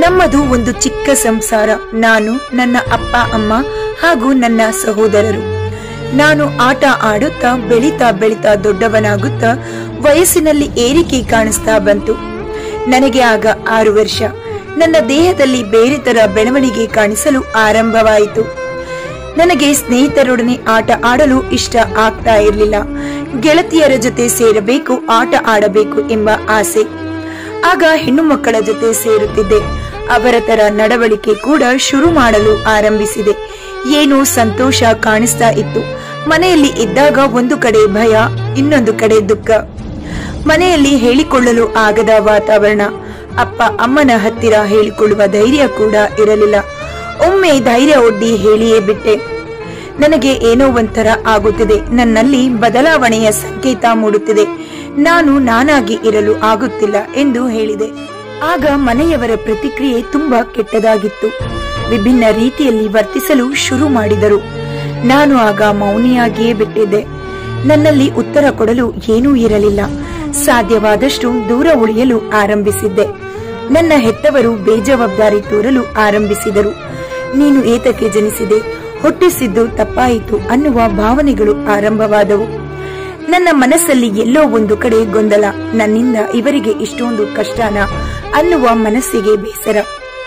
ನಮ್ಮದು ಒಂದು ಚಿಕ್ಕ ಸಂಸಾರ ನಾನು ನನ್ನ ಅಪ್ಪ ಅಮ್ಮ ಹಾಗೂ ನನ್ನ ಸಹೋದರರು ನಾನು ಆಟ ಆಡುತ್ತಾ ಬೆಳೀತಾ ಬೆಳೀತಾ ದೊಡ್ಡವನಾಗುತ್ತಾ ವಯಸ್ಸಿನಲ್ಲಿ ಏರಿಕೆ ಕಾಣಿಸ್ತಾ ಬಂತು ನನಗೆ ಆಗ ಆರು ವರ್ಷ ನನ್ನ ದೇಹದಲ್ಲಿ ಬೇರೆ ತರ ಬೆಳವಣಿಗೆ ಕಾಣಿಸಲು ಆರಂಭವಾಯಿತು ನನಗೆ ಸ್ನೇಹಿತರೊಡನೆ ಆಟ ಆಡಲು ಇಷ್ಟ ಆಗ್ತಾ ಇರಲಿಲ್ಲ ಗೆಳತಿಯರ ಜೊತೆ ಸೇರಬೇಕು ಆಟ ಆಡಬೇಕು ಎಂಬ ಆಸೆ ಆಗ ಹೆಣ್ಣು ಮಕ್ಕಳ ಜೊತೆ ಸೇರುತ್ತಿದ್ದೆ ಅವರ ತರ ನಡವಳಿಕೆ ಕೂಡ ಶುರು ಮಾಡಲು ಆರಂಭಿಸಿದೆ ಏನೋ ಸಂತೋಷ ಕಾಣಿಸ್ತಾ ಇತ್ತು ಮನೆಯಲ್ಲಿ ಇದ್ದಾಗ ಒಂದು ಕಡೆ ಭಯ ಇನ್ನೊಂದು ಕಡೆ ದುಃಖ ಮನೆಯಲ್ಲಿ ಹೇಳಿಕೊಳ್ಳಲು ಆಗದ ವಾತಾವರಣ ಅಪ್ಪ ಅಮ್ಮನ ಹತ್ತಿರ ಹೇಳಿಕೊಳ್ಳುವ ಧೈರ್ಯ ಕೂಡ ಇರಲಿಲ್ಲ ಒಮ್ಮೆ ಧೈರ್ಯ ಒಡ್ಡಿ ಹೇಳಿಯೇ ಬಿಟ್ಟೆ ನನಗೆ ಏನೋ ಒಂಥರ ಆಗುತ್ತಿದೆ ನನ್ನಲ್ಲಿ ಬದಲಾವಣೆಯ ಸಂಕೇತ ಮೂಡುತ್ತಿದೆ ನಾನು ನಾನಾಗಿ ಇರಲು ಆಗುತ್ತಿಲ್ಲ ಎಂದು ಹೇಳಿದೆ ಆಗ ಮನೆಯವರ ಪ್ರತಿಕ್ರಿಯೆ ತುಂಬಾ ಕೆಟ್ಟದಾಗಿತ್ತು ವಿಭಿನ್ನ ರೀತಿಯಲ್ಲಿ ವರ್ತಿಸಲು ಶುರು ಮಾಡಿದರು ನಾನು ಆಗ ಮೌನಿಯಾಗಿಯೇ ಬಿಟ್ಟಿದ್ದೆ ನನ್ನಲ್ಲಿ ಉತ್ತರ ಕೊಡಲು ಏನೂ ಇರಲಿಲ್ಲ ಸಾಧ್ಯವಾದಷ್ಟು ದೂರ ಉಳಿಯಲು ಆರಂಭಿಸಿದ್ದೆ ನನ್ನ ಹೆತ್ತವರು ಬೇಜವಾಬ್ದಾರಿ ತೋರಲು ಆರಂಭಿಸಿದರು ನೀನು ಏತಕ್ಕೆ ಜನಿಸಿದೆ ಹುಟ್ಟಿಸಿದ್ದು ತಪ್ಪಾಯಿತು ಅನ್ನುವ ಭಾವನೆಗಳು ಆರಂಭವಾದವು ನನ್ನ ಮನಸ್ಸಲ್ಲಿ ಎಲ್ಲೋ ಒಂದು ಕಡೆ ಗೊಂದಲ ನನ್ನಿಂದ ಇವರಿಗೆ ಇಷ್ಟೊಂದು ಕಷ್ಟನ ಅನ್ನುವ ಮನಸ್ಸಿಗೆ ಬೇಸರ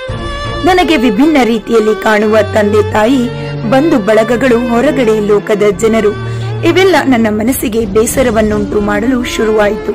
ನನಗೆ ವಿಭಿನ್ನ ರೀತಿಯಲ್ಲಿ ಕಾಣುವ ತಂದೆ ತಾಯಿ ಬಂಧು ಬಳಗಗಳು ಹೊರಗಡೆ ಲೋಕದ ಜನರು ಇವೆಲ್ಲ ನನ್ನ ಮನಸ್ಸಿಗೆ ಬೇಸರವನ್ನುಂಟು ಮಾಡಲು ಶುರುವಾಯಿತು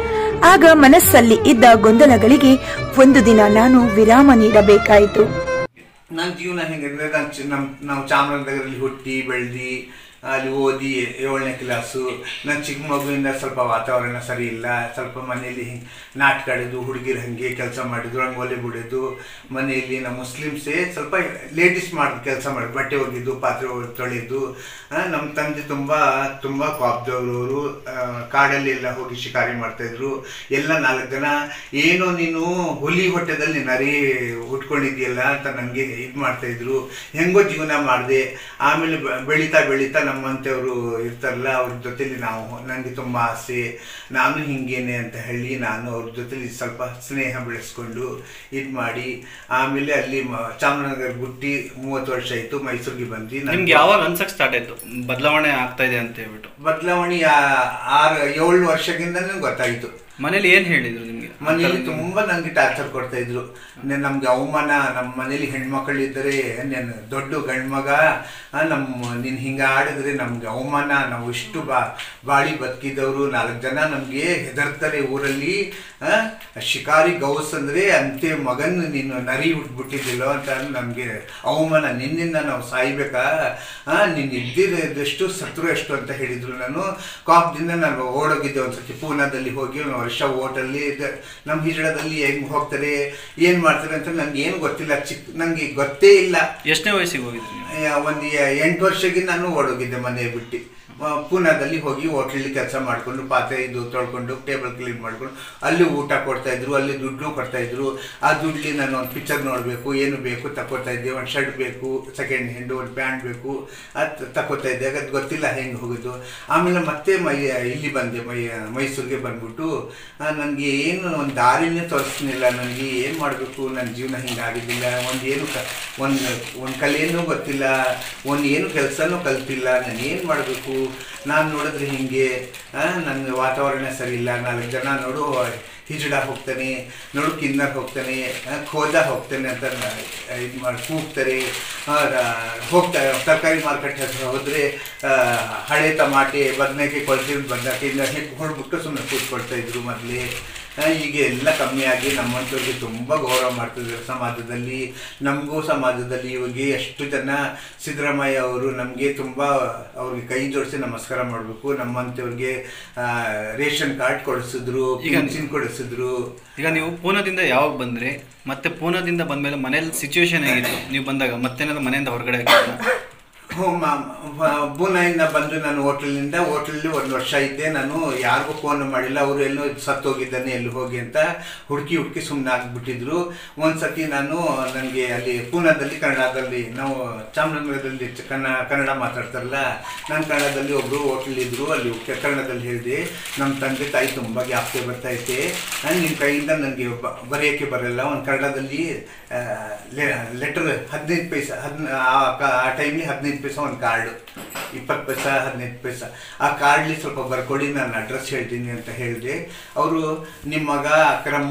ಆಗ ಮನಸ್ಸಲ್ಲಿ ಇದ್ದ ಗೊಂದಲಗಳಿಗೆ ಒಂದು ದಿನ ನಾನು ವಿರಾಮ ನೀಡಬೇಕಾಯಿತು ನನ್ನ ಜೀವನ ಹೆಂಗಂದ್ರೆ ನಾನು ಚಿ- ನಮ್ ನಾವು ಚಾಮರಾಜನಗರಲ್ಲಿ ಹುಟ್ಟಿ ಬೆಳೆದು ಅಲ್ಲಿ ಓದಿ ಏಳನೇ ಕ್ಲಾಸು ನನ್ನ ಚಿಕ್ಕ ಮಗುವಿಂದ ಸ್ವಲ್ಪ ವಾತಾವರಣ ಸರಿ ಇಲ್ಲ ಸ್ವಲ್ಪ ಮನೆಯಲ್ಲಿ ಹಿಂಗೆ ನಾಟಕ ಆಡೋದು ಹುಡುಗಿರು ಹಾಗೆ ಕೆಲಸ ಮಾಡಿದ್ರು ರಂಗೋಲಿ ಬಿಡೋದು ಮನೆಯಲ್ಲಿ ನಮ್ಮ ಮುಸ್ಲಿಮ್ಸೇ ಸ್ವಲ್ಪ ಲೇಡೀಸ್ ಮಾಡಿದ ಕೆಲಸ ಮಾಡಿ ಬಟ್ಟೆ ಒಗೆದು ಪಾತ್ರೆ ಒಗ್- ತೊಳೆಯೋದು ಆ, ನಮ್ಮ ತಂದೆ ತುಂಬ ತುಂಬ ಕಾಬ್ದವರು ಕಾಡಲ್ಲಿ ಎಲ್ಲ ಹೋಗಿ ಶಿಕಾರಿ ಮಾಡ್ತಾಯಿದ್ರು ಎಲ್ಲ ನಾಲ್ಕು ಜನ ಏನೋ ನೀನು ಹುಲಿ ಹೊಟ್ಟೆದಲ್ಲಿ ನರಿ ಉಟ್ಕೊಂಡಿದ್ಯಲ್ಲ ಅಂತ ನನಗೆ ಇದು ಮಾಡ್ತಾಯಿದ್ರು ಹೆಂಗೋ ಜೀವನ ಮಾಡಿದೆ ಆಮೇಲೆ ಬೆ- ಬೆಳೀತಾ ಬೆಳೀತಾ ನಮ್ಮಂತೆಯವರು ಇರ್ತಾರಲ್ಲ ಅವ್ರ ಜೊತೆಲಿ ನಾವು ನನಗೆ ತುಂಬ ಆಸೆ ನಾನು ಹಿಂಗೇನೆ ಅಂತ ಹೇಳಿ ನಾನು ಅವ್ರ ಜೊತೆಲಿ ಸ್ವಲ್ಪ ಸ್ನೇಹ ಬೆಳೆಸ್ಕೊಂಡು ಇದು ಮಾಡಿ ಆಮೇಲೆ ಅಲ್ಲಿ ಮ- ಚಾಮರಾಜನಗರ ಬಿಟ್ಟು ಮೂವತ್ತು ವರ್ಷ ಆಯಿತು ಮೈಸೂರಿಗೆ ಬಂದು ನನ್ಗೆ ನಿಮ್ಗೆ ಯಾವಾಗ ಅನ್ಸಕ್ ಸ್ಟಾರ್ಟ್ ಆಯ್ತು ಬದಲಾವಣೆ ಆಗ್ತಾ ಇದೆ ಅಂತ ಹೇಳ್ಬಿಟ್ಟು ಬದಲಾವಣೆ ಆರು ಏಳು ವರ್ಷದಿಂದನೇ ಗೊತ್ತಾಯಿತು ಮನೇಲಿ ಏನ್ ಹೇಳಿದ್ರು ನಿಮ್ಗೆ ಮನೆಯಲ್ಲಿ ತುಂಬಾ ನನಗೆ ಟಾರ್ಚರ್ ಕೊಡ್ತಾ ಇದ್ರು ನೆ- ನಮ್ಗೆ ಅವಮಾನ ನಮ್ಮ ಮನೇಲಿ ಹೆಣ್ಮಕ್ಳಿದ್ದರೆ ನೀನು ದೊಡ್ಡ ಗಂಡ್ಮಗ ಆ, ನಮ್ಮ ನೀನು ಹಿಂಗೆ ಆಡಿದ್ರೆ ನಮ್ಗೆ ಅವಮಾನ ನಾವು ಇಷ್ಟು ಬಾ ಬಾಳಿ ಬದುಕಿದವರು ನಾಲ್ಕು ಜನ ನಮಗೆ ಹೆದರ್ತಾರೆ ಊರಲ್ಲಿ ಆ, ಶಿಕಾರಿ ಗೌಸ್ ಅಂದ್ರೆ ಅಂತೆ ಮಗನ್ ನೀನು ನರಿ ಹುಟ್ಬಿಟ್ಟಿದ್ದಿಲ್ಲೋ ಅಂತ ನಮಗೆ ಅವಮಾನ ನಿನ್ನಿಂದ ನಾವು ಸಾಯ್ಬೇಕಾ ಆ, ನೀನು ಇದ್ದಿರೋದೆಷ್ಟು ಸತ್ರು ಎಷ್ಟು ಅಂತ ಹೇಳಿದ್ರು ನಾನು ಕಾಪ್ದಿಂದ ನಾನು ಓಡೋಗಿದ್ದೆ ಒಂದ್ಸತಿ ಪೂನಾದಲ್ಲಿ ಹೋಗಿ ಒಂದು ವರ್ಷ ಓಟಲ್ಲಿ ನಮ್ಮ ಹಿಜಡದಲ್ಲಿ ಹೆಂಗ್ ಹೋಗ್ತಾರೆ ಏನ್ ಮಾಡ್ತಾರೆ ಅಂತ ನನ್ಗೆ ಏನು ಗೊತ್ತಿಲ್ಲ ಚಿಕ್ಕ ನನಗೆ ಗೊತ್ತೇ ಇಲ್ಲ ಎಷ್ಟನೇ ವಯಸ್ಸಿಗೆ ಹೋಗಿದ್ರಿ ನೀವು ಆ, ಒಂದು ಎ- ಎಂಟು ವರ್ಷಕ್ಕೆ ನಾನು ಓಡೋಗಿದ್ದೆ ಮನೆ ಬಿಟ್ಟು ಆ, ಪೂನಾದಲ್ಲಿ ಹೋಗಿ ಹೋಟ್ಲಲ್ಲಿ ಕೆಲಸ ಮಾಡಿಕೊಂಡು ಪಾತ್ರೆ ಇದು ತೊಳ್ಕೊಂಡು ಟೇಬಲ್ ಕ್ಲೀನ್ ಮಾಡ್ಕೊಂಡು ಅಲ್ಲಿ ಊಟ ಕೊಡ್ತಾ ಇದ್ರು ಅಲ್ಲಿ ದುಡ್ಡು ಕೊಡ್ತಾ ಇದ್ರು ಆ ದುಡ್ಡಲ್ಲಿ ನಾನು ಒಂದು ಪಿಕ್ಚರ್ ನೋಡಬೇಕು ಏನು ಬೇಕು ತಗೋತಾ ಇದ್ದೆ ಒಂದು ಶರ್ಟ್ ಬೇಕು ಸೆಕೆಂಡ್ ಹ್ಯಾಂಡ್ ಒಂದು ಪ್ಯಾಂಟ್ ಬೇಕು ಅದು ತಗೋತಾ ಇದ್ದೆ ಅದು ಗೊತ್ತಿಲ್ಲ ಹೆಂಗೆ ಹೋಗೋದು ಆಮೇಲೆ ಮತ್ತೆ ಮೈ ಇಲ್ಲಿ ಬಂದೆ ಮೈ ಮೈಸೂರಿಗೆ ಬಂದ್ಬಿಟ್ಟು ನನಗೆ ಏನು ಒಂದು ದಾರಿನೇ ತೋರಿಸ್ಲಿಲ್ಲ ನನಗೆ ಏನು ಮಾಡಬೇಕು ನನ್ನ ಜೀವನ ಹಿಂಗಾಗಿದ್ದಿಲ್ಲ ಒಂದು ಏನು ಕ ಒಂದು ಒಂದು ಕಲೆಯೂ ಗೊತ್ತಿಲ್ಲ ಒಂದು ಏನು ಕೆಲಸನೂ ಕಲ್ತಿಲ್ಲ ನಾನು ಏನು ಮಾಡಬೇಕು ನಾನು ನೋಡಿದ್ರೆ ಹಿಂಗೆ ನನ್ನ ವಾತಾವರಣ ಸರಿ ಇಲ್ಲ ನಾಲ್ಕು ಜನ ನೋಡು ಹಿಜಡ ಹೋಗ್ತಾನೆ ನೋಡು ಕಿನ್ನರ್ ಹೋಗ್ತಾನೆ ಆ, ಖೋದ ಹೋಗ್ತಾನೆ ಅಂತ ಇದು ಮಾಡಿ ಕೂಗ್ತಾರೆ ಆ, ರ- ಹೋಗ್ತಾರೆ ತರಕಾರಿ ಮಾರ್ಕೆಟ್ ಹತ್ರ ಹೋದರೆ ಹಳೆ ಟಮಾಟೆ ಬದನೆಕಾಯಿ ಕೊಳ್ತಿರೋ ಬದನೆಕಾಯಿಂದ ಹೊಡ್ಬಿಟ್ಟು ಸುಮ್ಮನೆ ಕೂತ್ಕೊಳ್ತಾ ಇದ್ರು ಮೊದಲೇ ಈಗ ಎಲ್ಲ ಕಮ್ಮಿ ಆಗಿ ನಮ್ಮಂಥವ್ರಿಗೆ ತುಂಬ ಗೌರವ ಮಾಡ್ತಿದ್ದಾರೆ ಸಮಾಜದಲ್ಲಿ ನಮಗೂ ಸಮಾಜದಲ್ಲಿ ಇವಾಗ ಎಷ್ಟು ಜನ ಸಿದ್ದರಾಮಯ್ಯ ಅವರು ನಮಗೆ ತುಂಬ ಅವ್ರಿಗೆ ಕೈ ಜೋಡಿಸಿ ನಮಸ್ಕಾರ ಮಾಡಬೇಕು ನಮ್ಮಂಥವ್ರಿಗೆ ಆ, ರೇಷನ್ ಕಾರ್ಡ್ ಕೊಡಿಸಿದ್ರು ಈಗ- ಪೆನ್ಷನ್ ಕೊಡಿಸಿದ್ರು ಈಗ ನೀವು ಪೂನಾದಿಂದ ಯಾವಾಗ ಬಂದ್ರಿ ಮತ್ತೆ ಪೂನಾದಿಂದ ಬಂದ್ಮೇಲೆ ಮನೇಲಿ ಸಿಚುವೇಶನ್ ಹೇಗಿತ್ತು ನೀವು ಬಂದಾಗ ಮತ್ತೇನಾದ್ರು ಮನೆಯಿಂದ ಹೊರಗಡೆ ಹಾಕಿದ್ರಾ? ಹ್ಞೂ ಮ್ಯಾಮ್ ಬೂನಾಯಿಂದ ಬಂದು ನಾನು ಹೋಟ್ಲಿನಿಂದ ಹೋಟ್ಲಲ್ಲಿ ಒಂದು ವರ್ಷ ಇದ್ದೆ ನಾನು ಯಾರಿಗೂ ಫೋನ್ ಮಾಡಿಲ್ಲ ಅವರು ಎಲ್ಲೋ ಸತ್ತೋಗಿದ್ದಾನೆ ಎಲ್ಲಿ ಹೋಗಿ ಅಂತ ಹುಡುಕಿ ಹುಡುಕಿ ಸುಮ್ಮನೆ ಆಗಿಬಿಟ್ಟಿದ್ರು ಒಂದು ಸತಿ ನಾನು ನನಗೆ ಅಲ್ಲಿ ಪೂನಾದಲ್ಲಿ ಕನ್ನಡದಲ್ಲಿ ನಾವು ಚಾಮರಾಜನಗರದಲ್ಲಿ ಚ- ಕನ್ನ ಕನ್ನಡ ಮಾತಾಡ್ತಾರಲ್ಲ ನಾನು ಕನ್ನಡದಲ್ಲಿ ಒಬ್ಬರು ಹೋಟ್ಲಿದ್ರು ಅಲ್ಲಿ ಕ- ಕನ್ನಡದಲ್ಲಿ ಹೇಳಿದೆ ನಮ್ಮ ತಂದೆ ತಾಯಿ ತುಂಬ ಜ್ಞಾಪಕ ಬರ್ತೈತೆ ನಿಮ್ಮ ಕೈಯಿಂದ ನನಗೆ ಬರೆಯೋಕ್ಕೆ ಬರಲ್ಲ ಒಂದು ಕನ್ನಡದಲ್ಲಿ ಲೆಟರ್ ಹದಿನೈದು ಪೈಸೆ ಹದಿನ ಆ ಟೈಮ್ಲಿ ಹದಿನೈದು ಪೈಸೆ ಒಂದು ಕಾರ್ಡು ಇಪ್ಪತ್ತು ಪೈಸೆ ಹದಿನೈದು ಪೈಸೆ ಆ ಕಾರ್ಡ್ಲಿ ಸ್ವಲ್ಪ ಬರ್ಕೊಡಿ ನಾನು ಅಡ್ರೆಸ್ ಹೇಳ್ತೀನಿ ಅಂತ ಹೇಳಿದೆ ಅವರು ನಿಮ್ಮ ಮಗ ಅಕ್ರಮ್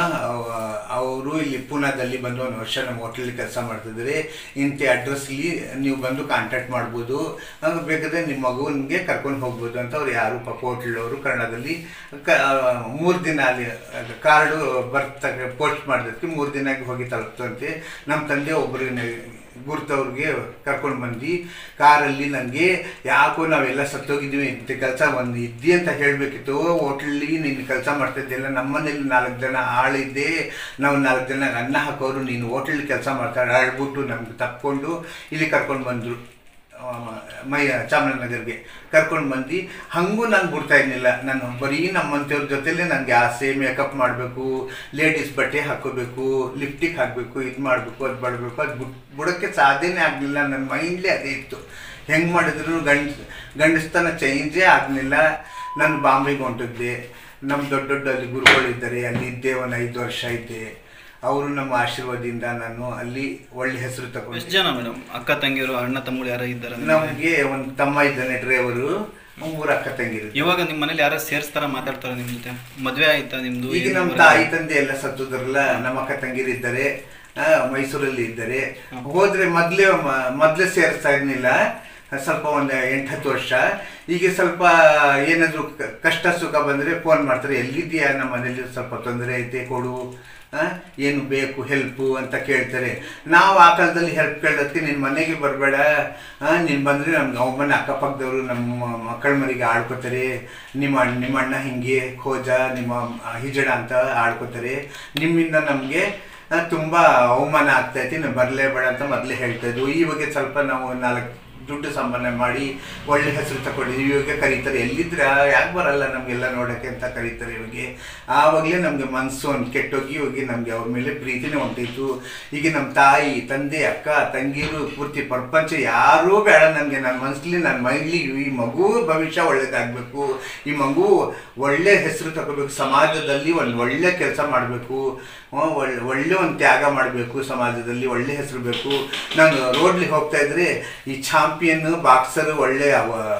ಅವರು ಇಲ್ಲಿ ಪೂನಾದಲ್ಲಿ ಬಂದು ಒಂದು ವರ್ಷ ನಮ್ಮ ಹೋಟ್ಲಲ್ಲಿ ಕೆಲಸ ಮಾಡ್ತಿದ್ದಾರೆ ಇಂಥ ಅಡ್ರೆಸ್ಲಿ ನೀವು ಬಂದು ಕಾಂಟ್ಯಾಕ್ಟ್ ಮಾಡ್ಬೋದು ಹಂಗೆ ಬೇಕಾದ್ರೆ ನಿಮ್ಮ ಮಗುವಿಗೆ ಕರ್ಕೊಂಡು ಹೋಗ್ಬೋದು ಅಂತ ಅವ್ರು ಯಾರು ಪಾಪ ಹೋಟ್ಲವರು ಕನ್ನಡದಲ್ಲಿ ಕ ಮೂರು ದಿನ ಅಲ್ಲಿ ಕಾರ್ಡು ಬರ್ತ ಪೋಸ್ಟ್ ಮಾಡೋದಕ್ಕೆ ಮೂರು ದಿನ ಹೋಗಿ ತಲುಪ್ತಂತೆ ನಮ್ಮ ತಂದೆ ಒಬ್ಬರಿಗೆ ಗುರ್ತವ್ರಿಗೆ ಕರ್ಕೊಂಡು ಬಂದು ಕಾರಲ್ಲಿ ನನಗೆ ಯಾಕೋ ನಾವೆಲ್ಲ ಸತ್ತೋಗಿದ್ವಿ ಇಂಥ ಕೆಲಸ ಒಂದು ಇದ್ದಿ ಅಂತ ಹೇಳಬೇಕಿತ್ತು ಹೋಟ್ಲಲ್ಲಿ ನೀನು ಕೆಲಸ ಮಾಡ್ತಿದ್ದೆಲ್ಲ ನಮ್ಮನೇಲಿ ನಾಲ್ಕು ಜನ ಆಳಿದ್ದೆ ನಾವು ನಾಲ್ಕು ಜನ ಅನ್ನ ಹಾಕೋರು ನೀನು ಹೋಟ್ಲಲ್ಲಿ ಕೆಲಸ ಮಾಡ್ತಾರೆ ಆಡ್ಬಿಟ್ಟು ನಮ್ಗೆ ತಪ್ಕೊಂಡು ಇಲ್ಲಿ ಕರ್ಕೊಂಡು ಬಂದರು ಆ, ಮೈ ಚಾಮರಾಜನಗರ್ಗೆ ಕರ್ಕೊಂಡು ಬಂದು ಹಂಗೂ ನಾನು ಬಿಡ್ತಾ ಇರಲಿಲ್ಲ ನಾನು ಬರೀ ನಮ್ಮಂಥವ್ರ ಜೊತೆಲೇ ನನಗೆ ಆಸೆ ಮೇಕಪ್ ಮಾಡಬೇಕು ಲೇಡೀಸ್ ಬಟ್ಟೆ ಹಾಕೋಬೇಕು ಲಿಪ್ಟಿಕ್ ಹಾಕಬೇಕು ಇದು ಮಾಡಬೇಕು ಅದು ಮಾಡಬೇಕು ಅದು ಬಿಟ್ ಬಿಡೋಕ್ಕೆ ಸಾಧ್ಯನೇ ಆಗಲಿಲ್ಲ ನನ್ನ ಮೈಂಡ್ಲಿ ಅದೇ ಇತ್ತು ಹೆಂಗೆ ಮಾಡಿದ್ರು ಗಂಡ ಗಂಡಸ್ತನ ಚೇಂಜೇ ಆಗಲಿಲ್ಲ ನಾನು ಬಾಂಬೆಗೆ ಹೊಂಟಿದ್ದೆ ನಮ್ಮ ದೊಡ್ಡ ದೊಡ್ಡ ಅಲ್ಲಿ ಗುರುಗಳಿದ್ದಾರೆ ಅಲ್ಲಿ ಇದ್ದೆ ಒಂದು ಐದು ವರ್ಷ ಇದ್ದೆ ಅವರು ನಮ್ಮ ಆಶೀರ್ವಾದದಿಂದ ನಾನು ಅಲ್ಲಿ ಒಳ್ಳೆ ಹೆಸರು ಎಷ್ಟು ತಗೊಂಡೆ ಜನ ಮೇಡಮ್ ಅಕ್ಕ ತಂಗಿಯರು ಅಣ್ಣ ತಮ್ಮಗಳು ಯಾರೋ ಇದ್ದಾರೆ ನಮಗೆ ಒಂದು ತಮ್ಮ ಇದ್ದಾನೆ ಡ್ರೈವರು ಮೂರು ಅಕ್ಕ ತಂಗಿರು ಇವಾಗ ನಿಮ್ಮ ಮನೇಲಿ ಯಾರೋ ಸೇರ್ಸ್ತಾರ ಮಾತಾಡ್ತಾರ ನಿಮ್ ಜೊತೆ ಮದ್ವೆ ಆಯ್ತಾ ನಿಮ್ದು ಈಗ ನಮ್ಮ ತಾಯಿ ತಂದೆ ಎಲ್ಲ ಸತ್ತುದ್ರಲ್ಲ ನಮ್ಮ ಅಕ್ಕ ತಂಗಿರಿದ್ದಾರೆ ಆ, ಮೈಸೂರಲ್ಲಿ ಇದ್ದಾರೆ ಹೋದ್ರೆ ಮೊದ್ಲೇ ಮ- ಮೊದ್ಲೇ ಸೇರಿಸ್ತಾ ಇರ್ಲಿಲ್ಲ ಸ್ವಲ್ಪ ಒಂದು ಎಂಟು ಹತ್ತು ವರ್ಷ ಈಗ ಸ್ವಲ್ಪ ಏನಾದ್ರು ಕ- ಕಷ್ಟ ಸುಖ ಬಂದ್ರೆ ಫೋನ್ ಮಾಡ್ತಾರೆ ಎಲ್ಲಿದ್ಯಾ ನಮ್ಮ ಮನೇಲಿ ಸ್ವಲ್ಪ ತೊಂದರೆ ಐತೆ ಕೊಡು ಆ, ಏನು ಬೇಕು ಹೆಲ್ಪು ಅಂತ ಕೇಳ್ತಾರೆ ನಾವು ಆ ಕಾಲದಲ್ಲಿ ಹೆಲ್ಪ್ ಕೇಳೋದಕ್ಕೆ ನಿನ್ನ ಮನೆಗೆ ಬರಬೇಡ ನೀನು ಬಂದರೆ ನಮ್ಗೆ ಅವಮಾನ ಅಕ್ಕಪಕ್ಕದವರು ನಮ್ಮ ಮಕ್ಕಳ ಮರಿಗೆ ಆಡ್ಕೋತಾರೆ ನಿಮ್ಮ ಅಣ್ಣ ನಿಮ್ಮ ಅಣ್ಣ ಹಿಂಗೆ ಖೋಜ ನಿಮ್ಮ ಹಿಜಡ ಅಂತ ಆಡ್ಕೋತಾರೆ ನಿಮ್ಮಿಂದ ನಮಗೆ ತುಂಬ ಅವಮಾನ ಆಗ್ತೈತಿ ನೀವು ಬರಲೇಬೇಡ ಅಂತ ಮೊದಲೇ ಹೇಳ್ತಾ ಇದ್ವು ಇವಾಗ ಸ್ವಲ್ಪ ನಾವು ನಾಲ್ಕು ದುಡ್ಡು ಸಂಪಾದನೆ ಮಾಡಿ ಒಳ್ಳೆ ಹೆಸರು ತಗೊಂಡಿದ್ವಿ ಇವಾಗ ಕರೀತಾರೆ ಎಲ್ಲಿದ್ರೆ ಯಾಕೆ ಬರಲ್ಲ ನಮಗೆಲ್ಲ ನೋಡೋಕ್ಕೆ ಅಂತ ಕರೀತಾರೆ ಇವಾಗ ಆವಾಗಲೇ ನಮಗೆ ಮನಸ್ಸು ಒಂದು ಕೆಟ್ಟೋಗಿ ಇವಾಗ ನಮಗೆ ಅವ್ರ ಮೇಲೆ ಪ್ರೀತಿನೇ ಹೊಂಟಿತ್ತು ಈಗ ನಮ್ಮ ತಾಯಿ ತಂದೆ ಅಕ್ಕ ತಂಗಿರು ಪೂರ್ತಿ ಪ್ರಪಂಚ ಯಾರೂ ಬೇಡ ನನಗೆ ನನ್ನ ಮನಸ್ಸಲ್ಲಿ ನನ್ನ ಮೈಲಿ ಈ ಮಗು ಭವಿಷ್ಯ ಒಳ್ಳೇದಾಗಬೇಕು ಈ ಮಗು ಒಳ್ಳೆ ಹೆಸರು ತಗೋಬೇಕು ಸಮಾಜದಲ್ಲಿ ಒಂದು ಒಳ್ಳೆ ಕೆಲಸ ಮಾಡಬೇಕು ಒಳ್ಳೆ ಒಳ್ಳೆ ಒಂದು ತ್ಯಾಗ ಮಾಡಬೇಕು ಸಮಾಜದಲ್ಲಿ ಒಳ್ಳೆ ಹೆಸರು ಬೇಕು ನಾನು ರೋಡ್ಲಿ ಹೋಗ್ತಾ ಇದ್ರೆ ಈ ಚಾಂಪಿಯನ್ ಬಾಕ್ಸರ್ ಒಳ್ಳೆ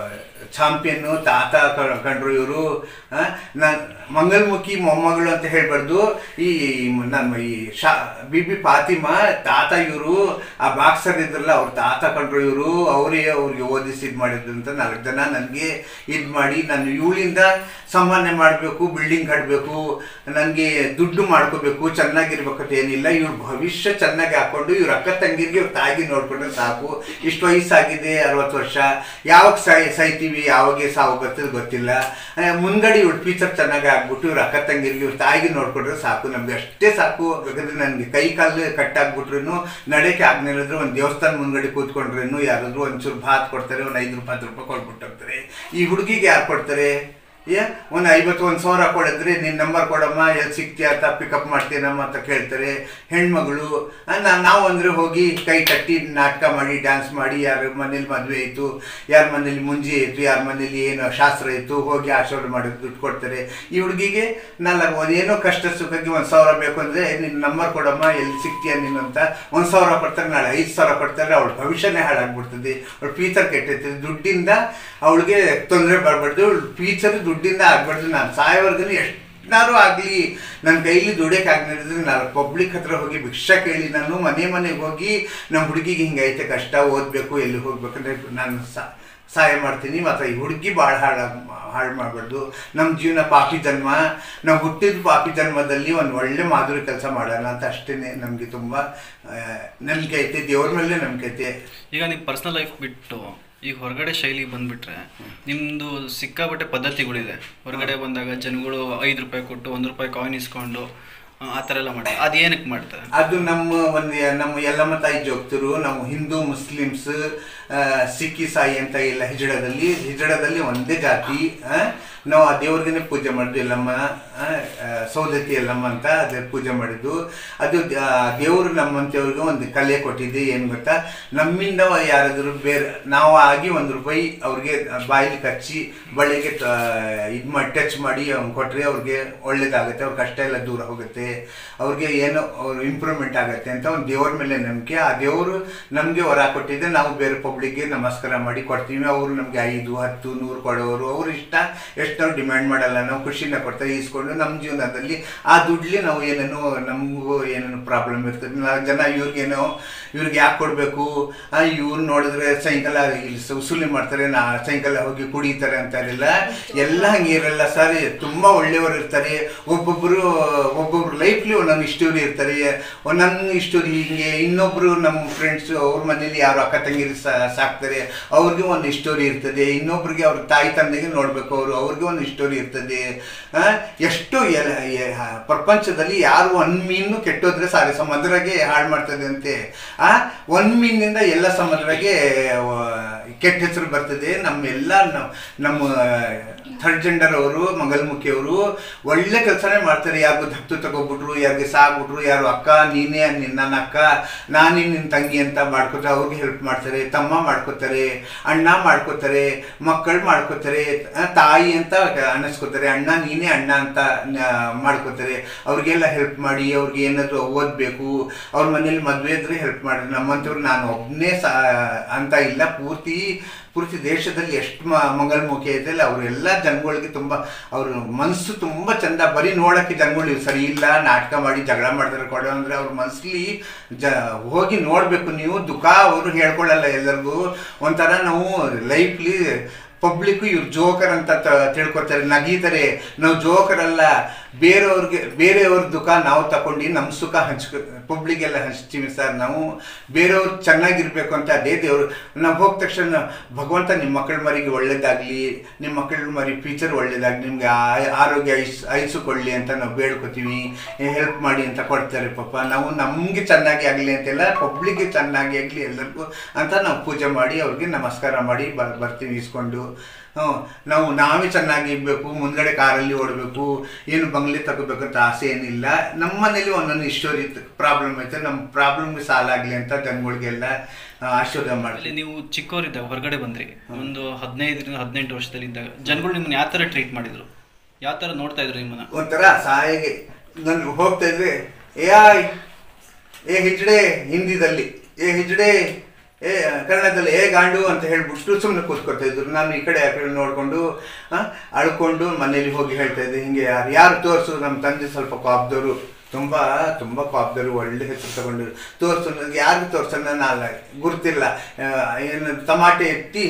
ಚಾಂಪಿಯನ್ನು ತಾತ ಕ- ಕಂಡ್ರು ಇವರು ನಾನು ಮಂಗಲ್ಮುಖಿ ಮೊಮ್ಮಗಳು ಅಂತ ಹೇಳ್ಬಾರ್ದು ಈ ನಮ್ಮ ಈ ಶಾ ಬಿ ಬಿ ಫಾತಿಮಾ ತಾತ ಇವರು ಆ ಬಾಕ್ಸರ್ ಇದ್ರಲ್ಲ ಅವ್ರ ತಾತ ಕಂಡ್ರು ಇವರು ಅವರೇ ಅವ್ರಿಗೆ ಓದಿಸಿ ಇದು ಮಾಡಿದ್ರು ಅಂತ ನಾಲ್ಕು ಜನ ನನಗೆ ಇದು ಮಾಡಿ ನಾನು ಇವಳಿಂದ ಸಂಪಾದನೆ ಮಾಡಬೇಕು ಬಿಲ್ಡಿಂಗ್ ಕಟ್ಟಬೇಕು ನನಗೆ ದುಡ್ಡು ಮಾಡ್ಕೋಬೇಕು ಚೆನ್ನಾಗಿರ್ಬೇಕು ಅಂತ ಏನಿಲ್ಲ ಇವ್ರ ಭವಿಷ್ಯ ಚೆನ್ನಾಗಿ ಹಾಕೊಂಡು ಇವ್ರ ಅಕ್ಕ ತಂಗಿರಿಗೆ ಇವ್ರ ತಾಯಿಗೆ ನೋಡ್ಕೊಂಡ್ರೆ ಸಾಕು ಇಷ್ಟು ವಯಸ್ಸಾಗಿದೆ ಅರವತ್ತು ವರ್ಷ ಯಾವಾಗ ಸಾಯ್ ಸಾಯ್ತೀವಿ ಯಾವಾಗ ಸಾವು ಬರ್ತದೆ ಗೊತ್ತಿಲ್ಲ ಆ, ಮುಂದ್ಗಡೆ ಇವ್ರ ಫ್ಯೂಚರ್ ಚೆನ್ನಾಗಿ ಆಗ್ಬಿಟ್ಟು ಇವ್ರ ಅಕ್ಕ ತಂಗಿರಿಗೆ ಇವ್ರ ತಾಯಿಗೆ ನೋಡ್ಕೊಂಡ್ರೆ ಸಾಕು ನಮ್ಗೆ ಅಷ್ಟೇ ಸಾಕು ಬೇಕಾದ್ರೆ ನನಗೆ ಕೈ ಕಾಲು ಕಟ್ಟಾಗ್ಬಿಟ್ರು ನಡೆಯಕ್ಕೆ ಆಗ್ನಿಲ್ಲದ್ರೆ ಒಂದು ದೇವಸ್ಥಾನ ಮುಂದ್ಗಡೆ ಕೂತ್ಕೊಂಡ್ರೇನು ಯಾರಾದ್ರೂ ಒಂಚೂರು ಭಾತ್ ಕೊಡ್ತಾರೆ ಒಂದು ಐದು ರೂಪಾಯಿ ಹತ್ತು ರೂಪಾಯಿ ಕೊಟ್ಬಿಟ್ಟು ಹೋಗ್ತಾರೆ ಈ ಹುಡುಗಿಗೆ ಯಾರು ಕೊಡ್ತಾರೆ ಏ ಒಂದು ಐವತ್ತು ಒಂದು ಸಾವಿರ ಕೊಡಿದ್ರೆ ನಿನ್ನ ನಂಬರ್ ಕೊಡಮ್ಮ ಎಲ್ಲಿ ಸಿಗ್ತೀಯ ಅಂತ ಪಿಕಪ್ ಮಾಡ್ತೀನಮ್ಮ ಅಂತ ಕೇಳ್ತಾರೆ ಹೆಣ್ಮಗಳು ನಾ- ನಾವು ಅಂದರೆ ಹೋಗಿ ಕೈ ಕಟ್ಟಿ ನಾಟಕ ಮಾಡಿ ಡ್ಯಾನ್ಸ್ ಮಾಡಿ ಯಾರ ಮನೇಲಿ ಮದುವೆ ಆಯಿತು ಯಾರ ಮನೇಲಿ ಮುಂಜಿ ಆಯಿತು ಯಾರ ಮನೇಲಿ ಏನು ಶಾಸ್ತ್ರ ಇತ್ತು ಹೋಗಿ ಆಶೀರ್ವಾದ ಮಾಡಿ ದುಡ್ಡು ಕೊಡ್ತಾರೆ ಈ ಹುಡುಗಿಗೆ ನಾಲ್ಕು ಏನೋ ಕಷ್ಟ ಸುಖಕ್ಕೆ ಒಂದು ಸಾವಿರ ಬೇಕು ಅಂದರೆ ನಿನ್ನ ನಂಬರ್ ಕೊಡಮ್ಮ ಎಲ್ಲಿ ಸಿಗ್ತೀಯ ನೀನು ಅಂತ ಒಂದು ಸಾವಿರ ಕೊಡ್ತಾರೆ ನಾಳೆ ಐದು ಸಾವಿರ ಕೊಡ್ತಾರೆ ಅವಳ ಭವಿಷ್ಯನೇ ಹಾಳಾಗ್ಬಿಡ್ತದೆ ಅವಳ ಫ್ಯೂಚರ್ ಕೆಟ್ಟೈತೆ ದುಡ್ಡಿಂದ ಅವಳಿಗೆ ತೊಂದರೆ ಬರಬಾರ್ದು ಫ್ಯೂಚರ್ ದುಡ್ಡಿಂದ ಆಗ್ಬಾರ್ದು ನಾನು ಸಾಯೋವರೆಗೂ ಎಷ್ಟಾರು ಆಗಲಿ ನನ್ನ ಕೈಲಿ ದುಡಿಯೋಕೆ ಆಗ್ನಿದ್ರೆ ನಾನು ಪಬ್ಲಿಕ್ ಹತ್ರ ಹೋಗಿ ಭಿಕ್ಷಾ ಕೇಳಿ ನಾನು ಮನೆ ಮನೆಗೆ ಹೋಗಿ ನಮ್ಮ ಹುಡುಗಿಗೆ ಹಿಂಗೈತೆ ಕಷ್ಟ ಓದಬೇಕು ಎಲ್ಲಿ ಹೋಗ್ಬೇಕಂದ್ರೆ ನಾನು ಸಾ ಸಹಾಯ ಮಾಡ್ತೀನಿ ಮತ್ತು ಈ ಹುಡುಗಿ ಭಾಳ ಹಾಳು ಹಾಳು ಮಾಡಬಾರ್ದು ನಮ್ಮ ಜೀವನ ಪಾಪಿ ಜನ್ಮ ನಾವು ಹುಟ್ಟಿದ ಪಾಪಿ ಜನ್ಮದಲ್ಲಿ ಒಂದು ಒಳ್ಳೆ ಮಾಧುರಿ ಕೆಲಸ ಮಾಡೋಣ ಅಂತ ಅಷ್ಟೇ ನಮಗೆ ತುಂಬ ನಂಬಿಕೆ ಐತೆ ದೇವ್ರ ಮೇಲೆ ನಂಬಿಕೆ ಐತೆ ಈಗ ನೀವು ಪರ್ಸನಲ್ ಲೈಫ್ ಬಿಟ್ಟು ಈಗ ಹೊರಗಡೆ ಶೈಲಿ ಬಂದ್ಬಿಟ್ರೆ ನಿಮ್ದು ಸಿಕ್ಕಾಪಟ್ಟೆ ಪದ್ಧತಿಗಳಿದೆ ಹೊರಗಡೆ ಬಂದಾಗ ಜನಗಳು ಐದು ರೂಪಾಯಿ ಕೊಟ್ಟು ಒಂದು ರೂಪಾಯಿ ಕಾಯಿನ್ ಇಸ್ಕೊಂಡು ಆ, ಆ ಥರ ಎಲ್ಲ ಮಾಡ್ತಾರೆ ಅದು ಏನಕ್ಕೆ ಮಾಡ್ತಾರೆ ಅದು ನಮ್ಮ ಒಂದು ನಮ್ಮ ಯಲ್ಲಮ್ಮ ತಾಯಿ ಜೋಗ್ತರು ನಮ್ಮ ಹಿಂದೂ ಮುಸ್ಲಿಮ್ಸ್ ಆ, ಸಿಕ್ಕಿ ಸಾಯಿ ಅಂತ ಇಲ್ಲ ಹಿಜಡದಲ್ಲಿ ಹಿಜಡದಲ್ಲಿ ಒಂದೇ ಜಾತಿ ಆ, ನಾವು ಆ ದೇವ್ರಿಗೇನೆ ಪೂಜೆ ಮಾಡಿದ್ವಿ ಎಲ್ಲಮ್ಮ ಆ, ಆ, ಸೌದತ್ತಿ ಎಲ್ಲಮ್ಮ ಅಂತ ಅದೇ ಪೂಜೆ ಮಾಡಿದ್ದು ಅದು ಆ, ದೇವರು ನಮ್ಮಂತೆಯವ್ರಿಗೆ ಒಂದು ಕಲೆ ಕೊಟ್ಟಿದೆ ಏನು ಗೊತ್ತಾ ನಮ್ಮಿಂದ ಯಾರಾದರೂ ಬೇರೆ ನಾವು ಆಗಿ ಒಂದು ರೂಪಾಯಿ ಅವ್ರಿಗೆ ಬಾಯಿಲಿ ಕಚ್ಚಿ ಬಳ್ಳಿಗೆ ಇದು ಮಾಡಿ ಟಚ್ ಮಾಡಿ ಅವ್ನು ಕೊಟ್ಟರೆ ಅವ್ರಿಗೆ ಒಳ್ಳೇದಾಗುತ್ತೆ ಅವ್ರ ಕಷ್ಟ ಎಲ್ಲ ದೂರ ಹೋಗುತ್ತೆ ಅವ್ರಿಗೆ ಏನೋ ಅವ್ರು ಇಂಪ್ರೂವ್ಮೆಂಟ್ ಆಗುತ್ತೆ ಅಂತ ಒಂದು ದೇವ್ರ ಮೇಲೆ ನಂಬಿಕೆ ಆ ದೇವರು ನಮಗೆ ವರ ಕೊಟ್ಟಿದ್ದೆ ನಾವು ಬೇರೆ ಪಬ್ಲಿಕ್ಗೆ ನಮಸ್ಕಾರ ಮಾಡಿ ಕೊಡ್ತೀವಿ ಅವರು ನಮಗೆ ಐದು ಹತ್ತು ನೂರು ಕೊಡೋರು ಅವ್ರ ಇಷ್ಟ ಎಷ್ಟು ನಾವು ಡಿಮ್ಯಾಂಡ್ ಮಾಡಲ್ಲ ನಾವು ಖುಷಿನ ಕೊಡ್ತಾರೆ ಈಸ್ಕೊಂಡು ನಮ್ಮ ಜೀವನದಲ್ಲಿ ಆ ದುಡ್ಲಿ ನಾವು ಏನೇನೋ ನಮಗೂ ಏನೇನೋ ಪ್ರಾಬ್ಲಮ್ ಇರ್ತದೆ ನಾಲ್ಕು ಜನ ಇವ್ರಿಗೇನೋ ಇವ್ರಿಗೆ ಯಾಕೆ ಕೊಡಬೇಕು ಇವ್ರು ನೋಡಿದ್ರೆ ಸಾಯಂಕಾಲ ಇಲ್ಲಿ ಸ- ವಸೂಲಿ ಮಾಡ್ತಾರೆ ನಾ ಸಾಯಂಕಾಲ ಹೋಗಿ ಕುಡಿತಾರೆ ಅಂತಾರಿಲ್ಲ ಎಲ್ಲ ಹಂಗೆ ಇರಲ್ಲ ಸರ್ ತುಂಬ ಒಳ್ಳೆಯವರು ಇರ್ತಾರೆ ಒಬ್ಬೊಬ್ಬರು ಒಬ್ಬೊಬ್ರು ಲೈಫ್ಲಿ ಒಂದೊಂದು ಇಷ್ಟೂರಿ ಇರ್ತಾರೆ ಒಂದೊಂದು ಇಷ್ಟೂರಿ ಹಿಂಗೆ ಇನ್ನೊಬ್ರು ನಮ್ಮ ಫ್ರೆಂಡ್ಸ್ ಅವ್ರ ಮನೇಲಿ ಯಾರು ಅಕ್ಕ ತಂಗಿರಿ ಸಾಕ್ತಾರೆ ಅವ್ರಿಗೆ ಒಂದು ಸ್ಟೋರಿ ಇರ್ತದೆ ಇನ್ನೊಬ್ರಿಗೆ ಅವ್ರ ತಾಯಿ ತಂದೆಗೆ ನೋಡಬೇಕು ಅವರು ಅವ್ರಿಗೆ ಒಂದು ಸ್ಟೋರಿ ಇರ್ತದೆ ಆ, ಎಷ್ಟು ಎಲ- ಎ- ಆ, ಪ್ರಪಂಚದಲ್ಲಿ ಯಾರು ಒಂದು ಮೀನು ಕೆಟ್ಟೋದ್ರೆ ಸಾರಿ ಸಮುದ್ರಗೆ ಹಾಳು ಮಾಡ್ತದೆ ಅಂತೆ ಆ ಒಂದು ಮೀನಿನಿಂದ ಎಲ್ಲ ಸಮುದ್ರಗೆ ಆ, ಕೆಟ್ಟ ಹೆಸರು ಬರ್ತದೆ ನಮ್ಮೆಲ್ಲ ನ- ನಮ್ಮ ಥರ್ಡ್ ಜೆಂಡರ್ ಅವರು ಮಂಗಲ್ಮುಖಿಯವರು ಒಳ್ಳೆ ಕೆಲಸನೇ ಮಾಡ್ತಾರೆ ಯಾರಿಗೂ ದತ್ತು ತಗೋಬಿಟ್ರು ಯಾರಿಗೆ ಸಾಗ್ಬಿಟ್ರು ಯಾರು ಅಕ್ಕ ನೀನೇ ನಿನ್- ನನ್ನ ಅಕ್ಕ ನಾನೇ ನಿನ್ನ ತಂಗಿ ಅಂತ ಮಾಡ್ಕೋತಾರೆ ಅವ್ರಿಗೆ ಹೆಲ್ಪ್ ಮಾಡ್ತಾರೆ ತಮ್ಮ ಮಾಡ್ಕೋತಾರೆ ಅಣ್ಣ ಮಾಡ್ಕೋತಾರೆ ಮಕ್ಕಳು ಮಾಡ್ಕೋತಾರೆ ಆ, ತಾಯಿ ಅಂತ ಅನ್ನಿಸ್ಕೋತಾರೆ ಅಣ್ಣ ನೀನೇ ಅಣ್ಣ ಅಂತ ನ- ಮಾಡ್ಕೋತಾರೆ ಅವ್ರಿಗೆಲ್ಲ ಹೆಲ್ಪ್ ಮಾಡಿ ಅವ್ರಿಗೆ ಏನಾದರೂ ಓದಬೇಕು ಅವ್ರ ಮನೇಲಿ ಮದುವೆ ಇದ್ರೆ ಹೆಲ್ಪ್ ಮಾಡಿ ನಮ್ಮಂಥವ್ರು ನಾನು ಒಬ್ಬನೇ ಸಾ ಅಂತ ಇಲ್ಲ ಪೂರ್ತಿ ಪೂರ್ತಿ ದೇಶದಲ್ಲಿ ಎಷ್ಟು ಮ ಮಂಗಲ್ಮುಖಿ ಇದೆಯಲ್ಲ ಅವರೆಲ್ಲ ಜನಗಳಿಗೆ ತುಂಬ ಅವ್ರ ಮನಸ್ಸು ತುಂಬ ಚಂದ ಬರೀ ನೋಡೋಕ್ಕೆ ಜನಗಳು ಸರಿ ಇಲ್ಲ ನಾಟಕ ಮಾಡಿ ಜಗಳ ಮಾಡ್ತಾರೆ ಕೊಡೋ ಅಂದರೆ ಅವ್ರ ಮನಸ್ಸಲ್ಲಿ ಜ ಹೋಗಿ ನೋಡಬೇಕು ನೀವು ದುಃಖ ಅವರು ಹೇಳ್ಕೊಳ್ಳಲ್ಲ ಎಲ್ಲರಿಗೂ ಒಂಥರ ನಾವು ಲೈಫ್ಲಿ ಪಬ್ಲಿಕ್ಕು ಇವ್ರು ಜೋಕರ್ ಅಂತ ತ- ತಿಳ್ಕೊತಾರೆ ನಗೀತಾರೆ ನಾವು ಜೋಕರ್ ಅಲ್ಲ ಬೇರೆಯವ್ರಿಗೆ ಬೇರೆಯವ್ರ ದುಃಖ ನಾವು ತಗೊಂಡು ನಮ್ಮ ಸುಖ ಹಂಚ್ಕೊ ಪಬ್ಲಿಗೆಲ್ಲ ಹಂಚ್ತೀವಿ ಸರ್ ನಾವು ಬೇರೆಯವ್ರು ಚೆನ್ನಾಗಿರ್ಬೇಕು ಅಂತ ಅದೇ ದೇವರು ನಾವು ಹೋದ ತಕ್ಷಣ ಭಗವಂತ ನಿಮ್ಮ ಮಕ್ಕಳ ಮರಿಗೆ ಒಳ್ಳೇದಾಗಲಿ ನಿಮ್ಮ ಮಕ್ಕಳ ಮರಿ ಫ್ಯೂಚರ್ ಒಳ್ಳೇದಾಗಲಿ ನಿಮಗೆ ಆರೋಗ್ಯ ಐಸ್ ಐಸು ಕೊಡಲಿ ಅಂತ ನಾವು ಬೇಡ್ಕೋತೀವಿ ಹೆಲ್ಪ್ ಮಾಡಿ ಅಂತ ಕೊಡ್ತಾರೆ ಪಾಪ ನಾವು ನಮಗೆ ಚೆನ್ನಾಗಿ ಆಗಲಿ ಅಂತೆಲ್ಲ ಪಬ್ಲಿಕ್ಗೆ ಚೆನ್ನಾಗಿ ಆಗಲಿ ಎಲ್ಲರಿಗೂ ಅಂತ ನಾವು ಪೂಜೆ ಮಾಡಿ ಅವ್ರಿಗೆ ನಮಸ್ಕಾರ ಮಾಡಿ ಬ ಬರ್ತೀವಿ ಇಸ್ಕೊಂಡು ಹ್ಞೂ ನಾವು ನಾವೇ ಚೆನ್ನಾಗಿ ಇರಬೇಕು ಮುಂದ್ಗಡೆ ಕಾರಲ್ಲಿ ಓಡಬೇಕು ಏನು ಬಂಗ್ಲೆ ತಗೋಬೇಕು ಅಂತ ಆಸೆ ಏನಿಲ್ಲ ನಮ್ಮ ಮನೇಲಿ ಒಂದೊಂದು ಇಷ್ಟೋರಿ ಪ್ರಾಬ್ಲಮ್ ಐತೆ ನಮ್ಮ ಪ್ರಾಬ್ಲಮ್ಗೆ ಸಾಲ ಆಗಲಿ ಅಂತ ಜನಗಳಿಗೆಲ್ಲ ಆಶೀರ್ವಾದ ಅಲ್ಲಿ ಮಾಡ್ತೀವಿ ನೀವು ಚಿಕ್ಕವರಿದ್ದಾಗ ಹೊರಗಡೆ ಬಂದ್ರಿ ಒಂದು ಹದಿನೈದರಿಂದ ಹದಿನೆಂಟು ವರ್ಷದಲ್ಲಿ ಇದ್ದಾಗ ಜನಗಳು ನಿಮ್ಮನ್ನ ಯಾವ ಥರ ಟ್ರೀಟ್ ಮಾಡಿದ್ರು ಯಾವ ಥರ ನೋಡ್ತಾ ಇದ್ರು ನಿಮ್ಮನ್ನ ಒಂಥರ ಸಹಾಯಗೆ ನಾನು ಹೋಗ್ತಾ ಇದ್ರೆ ಏ ಆಯ್ ಏ ಹಿಜ್ಡೆ ಹಿಂದಿದಲ್ಲಿ ಏ ಹಿಜ್ಡೆ ಏ ಕನ್ನಡದಲ್ಲಿ ಏ ಗಾಂಡು ಅಂತ ಹೇಳ್ಬಿಟ್ಟು ಸುಮ್ಮನೆ ಕೂತ್ಕೊತಾ ಇದ್ರು ನಾನು ಈ ಕಡೆ ಆ ಕಡೆ ನೋಡಿಕೊಂಡು ಅಳ್ಕೊಂಡು ಮನೇಲಿ ಹೋಗಿ ಹೇಳ್ತಾ ಇದ್ದೆ ಹಿಂಗೆ ಯಾರು ಯಾರು ತೋರಿಸು ನಮ್ಮ ತಂದೆ ಸ್ವಲ್ಪ ಕಾಬ್ದವರು ತುಂಬ ತುಂಬ ಕಾಬ್ದರು ಒಳ್ಳೆ ಹೆಸರು ತಗೊಂಡಿರು ತೋರಿಸು ನನಗೆ ಯಾರಿಗೂ ತೋರ್ಸೋಣ ನಾನು ಗುರ್ತಿಲ್ಲ ಆ, ಏನು ಟಮಾಟೆ ಎತ್ತಿ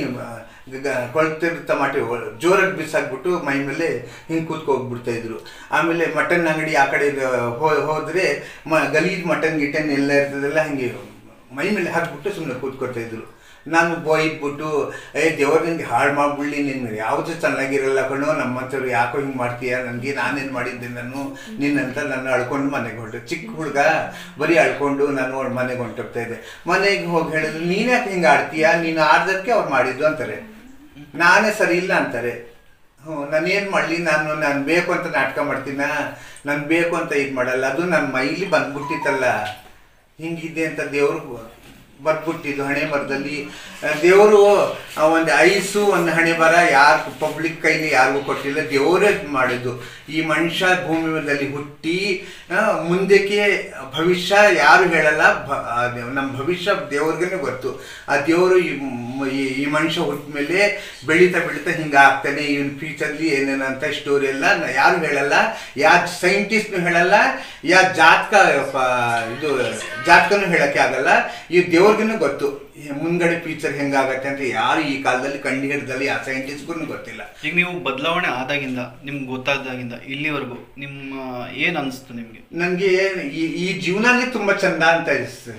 ಕೊಳ್ತಿರೋ ಟಮಾಟೆ ಒಳ- ಜೋರಾಗಿ ಬಿಸಾಕ್ಬಿಟ್ಟು ಮೈ ಮೇಲೆ ಹಿಂಗೆ ಕೂತ್ಕೋಗ್ಬಿಡ್ತಾ ಇದ್ರು ಆಮೇಲೆ ಮಟನ್ ಅಂಗಡಿ ಆ ಕಡೆ ಹೋ- ಹೋದ್ರೆ ಮ ಗಲೀಜ್ ಮಟನ್ ಗಿಟನ್ ಎಲ್ಲ ಇರ್ತದಲ್ಲ ಹಂಗೆ ಮೈ ಮೇಲೆ ಹಾಕ್ಬಿಟ್ಟು ಸುಮ್ಮನೆ ಕೂತ್ಕೊಳ್ತಾ ಇದ್ರು ನಾನು ಬೋಯ್ದ್ಬಿಟ್ಟು ಏ ದೇವ್ರು ನಿನ್ಗೆ ಹಾಳು ಮಾಡ್ಬಿಡ್ಲಿ ನಿನ್ನ ಯಾವುದು ಚೆನ್ನಾಗಿರಲ್ಲ ಕಣೋ ನಮ್ಮಂಥವ್ರು ಯಾಕೋ ಹಿಂಗೆ ಮಾಡ್ತೀಯ ನನಗೆ ನಾನೇನು ಮಾಡಿದ್ದೆ ನಾನು ನಿನ್ನಂತ ನಾನು ಅಳ್ಕೊಂಡು ಮನೆಗೆ ಹೊರಟು ಚಿಕ್ಕ ಹುಡುಗ ಬರೀ ಅಳ್ಕೊಂಡು ನಾನು ಮನೆಗೆ ಹೊಂಟೋಗ್ತಾ ಇದ್ದೆ ಮನೆಗೆ ಹೋಗಿ ಹೇಳಿದ್ರು ನೀನು ಯಾಕೆ ಹಿಂಗೆ ಆಡ್ತೀಯ ನೀನು ಆಡ್ದಕ್ಕೆ ಅವ್ರು ಮಾಡಿದ್ದು ಅಂತಾರೆ ನಾನೇ ಸರಿ ಇಲ್ಲ ಅಂತಾರೆ ಹ್ಞೂ ನಾನು ಏನು ಮಾಡಲಿ ನಾನು ನಾನು ಬೇಕು ಅಂತ ನಾಟಕ ಮಾಡ್ತೀನ ನಾನು ಬೇಕು ಅಂತ ಇದು ಮಾಡಲ್ಲ ಅದು ನನ್ನ ಮೈಲಿ ಬಂದ್ಬಿಟ್ಟಿತ್ತಲ್ಲ ಹಿಂಗಿದೆ ಅಂತ ದೇವರು ಬರ್ಬಿಟ್ಟಿದ್ದು ಹಣೆ ಬರದಲ್ಲಿ ದೇವರು ಒಂದು ಐಸು ಒಂದು ಹಣೆ ಬರ ಯಾರು ಪಬ್ಲಿಕ್ ಕೈಲಿ ಯಾರಿಗೂ ಕೊಟ್ಟಿಲ್ಲ ದೇವರೇ ಮಾಡಿದ್ದು ಈ ಮನುಷ್ಯ ಭೂಮಿ ಮೇಲಲ್ಲಿ ಹುಟ್ಟಿ ಆ, ಮುಂದಕ್ಕೆ ಭವಿಷ್ಯ ಯಾರು ಹೇಳಲ್ಲ ಭ- ಆ ದೇವ್- ನಮ್ಮ ಭವಿಷ್ಯ ದೇವ್ರಿಗೇನೆ ಗೊತ್ತು ಆ ದೇವರು ಈ ಮ್- ಈ- ಈ ಮನುಷ್ಯ ಹುಟ್ಟ ಮೇಲೆ ಬೆಳೀತಾ ಬೆಳೀತಾ ಹಿಂಗೆ ಆಗ್ತಾನೆ ಇವನ್ ಫ್ಯೂಚರ್ಲಿ ಏನೇನು ಅಂತ ಸ್ಟೋರಿ ಎಲ್ಲ ನ- ಯಾರು ಹೇಳಲ್ಲ ಯಾ ಸೈಂಟಿಸ್ಟ್ನು ಹೇಳಲ್ಲ ಯಾ ಜಾತಕ ಪ- ಇದು ಜಾತಕನೂ ಹೇಳಕ್ಕೆ ಆಗಲ್ಲ ಈ ದೇವ್ರಿಗೂ ಗೊತ್ತು ಈ ಮುಂದ್ಗಡೆ ಫ್ಯೂಚರ್ ಹೆಂಗಾಗತ್ತೆ ಅಂತ ಯಾರು ಈ ಕಾಲದಲ್ಲಿ ಕಂಡು ಹಿಡ್ದಲ್ಲಿ ಆ ಸೈಂಟಿಸ್ಟ್ಗೂ ಗೊತ್ತಿಲ್ಲ ಈಗ ನೀವು ಬದಲಾವಣೆ ಆದಾಗಿಂದ ನಿಮ್ಗೆ ಗೊತ್ತಾದಾಗಿಂದ ಇಲ್ಲಿವರೆಗೂ ನಿಮ್ಮ ಏನು ಅನಿಸ್ತು ನಿಮಗೆ ನನಗೆ ಈ ಈ ಜೀವನನೇ ತುಂಬ ಚಂದ ಅಂತ ಅನಿಸ್ತದೆ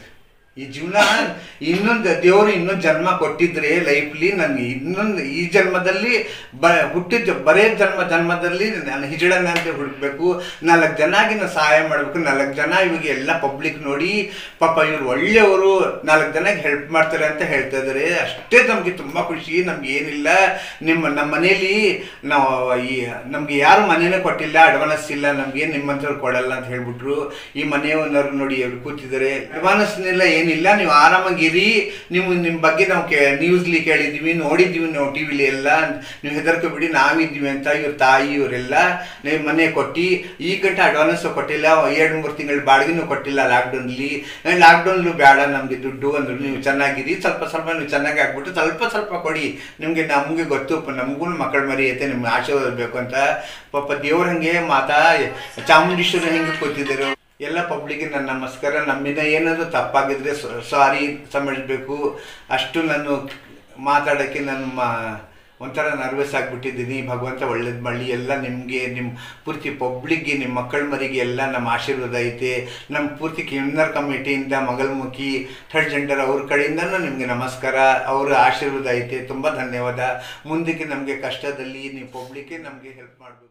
ಈ ಜೀವನ ಇನ್ನೊಂದು ದೇವರು ಇನ್ನೊಂದು ಜನ್ಮ ಕೊಟ್ಟಿದ್ರೆ ಲೈಫ್ಲಿ ನನಗೆ ಇನ್ನೊಂದು ಈ ಜನ್ಮದಲ್ಲಿ ಬ ಹುಟ್ಟಿದ ಬರೇ ಜನ್ಮ ಜನ್ಮದಲ್ಲಿ ನಾನು ಹಿಜಡನ ಅಂತ ಹುಡುಕ್ಬೇಕು ನಾಲ್ಕು ಜನಾಗಿ ನಾನು ಸಹಾಯ ಮಾಡಬೇಕು ನಾಲ್ಕು ಜನ ಇವಾಗ ಎಲ್ಲ ಪಬ್ಲಿಕ್ ನೋಡಿ ಪಾಪ ಇವ್ರು ಒಳ್ಳೆಯವರು ನಾಲ್ಕು ಜನಕ್ಕೆ ಹೆಲ್ಪ್ ಮಾಡ್ತಾರೆ ಅಂತ ಹೇಳ್ತಾ ಇದ್ದಾರೆ ಅಷ್ಟೇ ನಮಗೆ ತುಂಬ ಖುಷಿ ನಮ್ಗೆ ಏನಿಲ್ಲ ನಿಮ್ಮ ನಮ್ಮ ಮನೇಲಿ ನಾವು ಈ ನಮ್ಗೆ ಯಾರು ಮನೇನೆ ಕೊಟ್ಟಿಲ್ಲ ಅಡ್ವಾನ್ಸ್ ಇಲ್ಲ ನಮ್ಗೆ ನಿಮ್ಮಂಥವ್ರು ಕೊಡಲ್ಲ ಅಂತ ಹೇಳ್ಬಿಟ್ರು ಈ ಮನೆಯವ್ರು ನೋಡಿ ಅವ್ರು ಕೂತಿದ್ದಾರೆ ಅಡ್ವಾನ್ಸ್ನೆಲ್ಲ ಏನಿಲ್ಲ ನೀವು ಆರಾಮಾಗಿರಿ ನೀವು ನಿಮ್ಮ ಬಗ್ಗೆ ನಾವು ಕೇ ನ್ಯೂಸ್ಲಿ ಕೇಳಿದ್ದೀವಿ ನೋಡಿದ್ದೀವಿ ನಾವು ಟಿ ವಿಲಿ ಎಲ್ಲ ನೀವು ಹೆದರ್ಕೋಬಿಡಿ ನಾವಿದ್ದೀವಿ ಅಂತ ಇವ್ರ ತಾಯಿ ಇವರೆಲ್ಲ ನೀವು ಮನೆ ಕೊಟ್ಟು ಈ ಗಂಟೆ ಅಡ್ವಾನ್ಸ್ ಕೊಟ್ಟಿಲ್ಲ ಎರಡು ಮೂರು ತಿಂಗಳು ಬಾಡಿಗೆನೂ ಕೊಟ್ಟಿಲ್ಲ ಲಾಕ್ಡೌನ್ಲಿ ಲಾಕ್ಡೌನ್ಲು ಬೇಡ ನಮಗೆ ದುಡ್ಡು ಅಂದ್ರು ನೀವು ಚೆನ್ನಾಗಿರಿ ಸ್ವಲ್ಪ ಸ್ವಲ್ಪ ನೀವು ಚೆನ್ನಾಗಿ ಆಗ್ಬಿಟ್ಟು ಸ್ವಲ್ಪ ಸ್ವಲ್ಪ ಕೊಡಿ ನಿಮಗೆ ನಮಗೆ ಗೊತ್ತು ಪ- ನಮಗೂ ಮಕ್ಕಳ ಮರಿ ಐತೆ ನಿಮ್ಗೆ ಆಶೀರ್ವಾದ ಬೇಕು ಅಂತ ಪಾಪ ದೇವ್ರ ಹಂಗೆ ಮಾತಾ ಚಾಮುಂಡೇಶ್ವರಿ ಹೆಂಗೆ ಕೂತಿದ್ದಾರೆ ಎಲ್ಲ ಪಬ್ಲಿಕ್ಗೆ ನನ್ನ ನಮಸ್ಕಾರ ನಮ್ಮಿಂದ ಏನಾದರೂ ತಪ್ಪಾಗಿದ್ರೆ ಸಾರಿ ಸಮಜಿಸ್ಬೇಕು ಅಷ್ಟು ನಾನು ಮಾತಾಡೋಕ್ಕೆ ನಾನು ಮಾ ಒಂಥರ ನರ್ವಸ್ ಆಗಿಬಿಟ್ಟಿದ್ದೀನಿ ಭಗವಂತ ಒಳ್ಳೇದು ಮಾಡಲಿ ಎಲ್ಲ ನಿಮಗೆ ನಿಮ್ಮ ಪೂರ್ತಿ ಪಬ್ಲಿಕ್ಗೆ ನಿಮ್ಮ ಮಕ್ಕಳ ಮರಿಗೆ ಎಲ್ಲ ನಮ್ಮ ಆಶೀರ್ವಾದ ಐತೆ ನಮ್ಮ ಪೂರ್ತಿ ಕಿನ್ನರ್ ಕಮಿಟಿಯಿಂದ ಮಗಲ್ಮುಖಿ ಥರ್ಡ್ ಜೆಂಡರ್ ಅವ್ರ ಕಡೆಯಿಂದನೂ ನಿಮಗೆ ನಮಸ್ಕಾರ ಅವರ ಆಶೀರ್ವಾದ ಐತೆ ತುಂಬ ಧನ್ಯವಾದ ಮುಂದಕ್ಕೆ ನಮಗೆ ಕಷ್ಟದಲ್ಲಿ ನೀವು ಪಬ್ಲಿಕ್ಗೆ ನಮಗೆ ಹೆಲ್ಪ್ ಮಾಡಬೇಕು